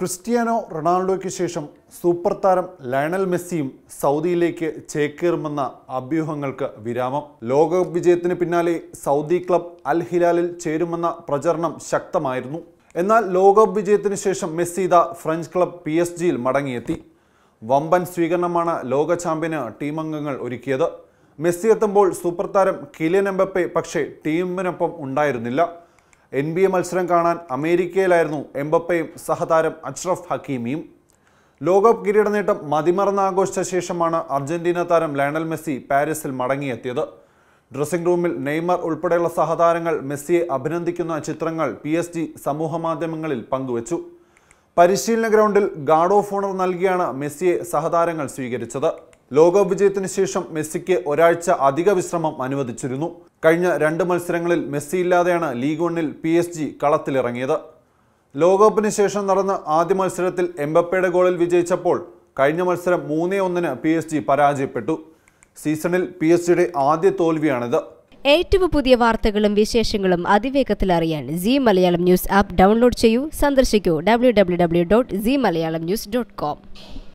Cristiano റൊണാൾഡോയ്ക്ക് ശേഷം super താരം Lionel മെസ്സിയും സൗദിയിലേക്ക് ചേക്കേറുമെന്ന അഭ്യൂഹങ്ങൾക്ക് വിരാമം ലോകകപ്പ് വിജയത്തിന് പിന്നാലെ സൗദി ക്ലബ് അൽ ഹിലാലിൽ ചേരുമെന്ന പ്രചരണം ശക്തമായിരുന്നു എന്നാൽ ലോകകപ്പ് വിജയത്തിന് ശേഷം മെസ്സി ഇതാ ഫ്രഞ്ച് ക്ലബ് പി എസ് ജിയിൽ മടങ്ങിയെത്തി വമ്പൻ സ്വീകരണമാണ് ലോക ചാമ്പ്യന് ടീം അംഗങ്ങൾ ഒരുക്കിയത് മെസ്സി എത്തുമ്പോൾ സൂപ്പർ താരം കിലിയൻ എംബപ്പെ പക്ഷേ ടീമിനൊപ്പം ഉണ്ടായിരുന്നില്ല എൻ ബി എ മത്സരം കാണാൻ അമേരിക്കയിലായിരുന്നു എംബപ്പയും സഹതാരം അഷ്റഫ് ഹക്കീമിയും ലോകകപ്പ് കിരീട നേട്ടം മതിമറന്ന് ആഘോഷിച്ച ശേഷമാണ് അർജന്റീന താരം ലയണൽ മെസ്സി പാരീസിൽ മടങ്ങിയെത്തിയത് ഡ്രസ്സിംഗ് റൂമിൽ നെയ്മർ ഉൾപ്പെടെയുള്ള സഹതാരങ്ങൾ മെസ്സിയെ അഭിനന്ദിക്കുന്ന ചിത്രങ്ങൾ പി എസ് ജി സമൂഹമാധ്യമങ്ങളിൽ പങ്കുവച്ചു പരിശീലന ഗ്രൗണ്ടിൽ ഗാർഡ് ഓഫ് ഓണർ നൽകിയാണ് മെസ്സിയെ സഹതാരങ്ങൾ സ്വീകരിച്ചത് ലോകകപ്പ് വിജയത്തിന് ശേഷം മെസ്സിക്ക് ഒരാഴ്ച അധിക വിശ്രമം അനുവദിച്ചിരുന്നു കഴിഞ്ഞ രണ്ട് മത്സരങ്ങളിൽ മെസ്സി ഇല്ലാതെയാണ് ലീഗ് വണ്ണിൽ പി എസ് ജി കളത്തിലിറങ്ങിയത് ലോകകപ്പിന് ശേഷം നടന്ന ആദ്യ മത്സരത്തിൽ എംബപ്പയുടെ ഗോളിൽ വിജയിച്ചപ്പോൾ കഴിഞ്ഞ മത്സരം മൂന്നേ ഒന്നിന് പി എസ് ജി പരാജയപ്പെട്ടു സീസണിൽ പി എസ് ജിയുടെ ആദ്യ തോൽവിയാണിത് ഏറ്റവും പുതിയ വാർത്തകളും വിശേഷങ്ങളും അതിവേഗത്തിൽ അറിയാൻ C Malayalam news app download ചെയ്യൂ സന്ദർശിക്കൂ W W W dot C Malayalam news dot com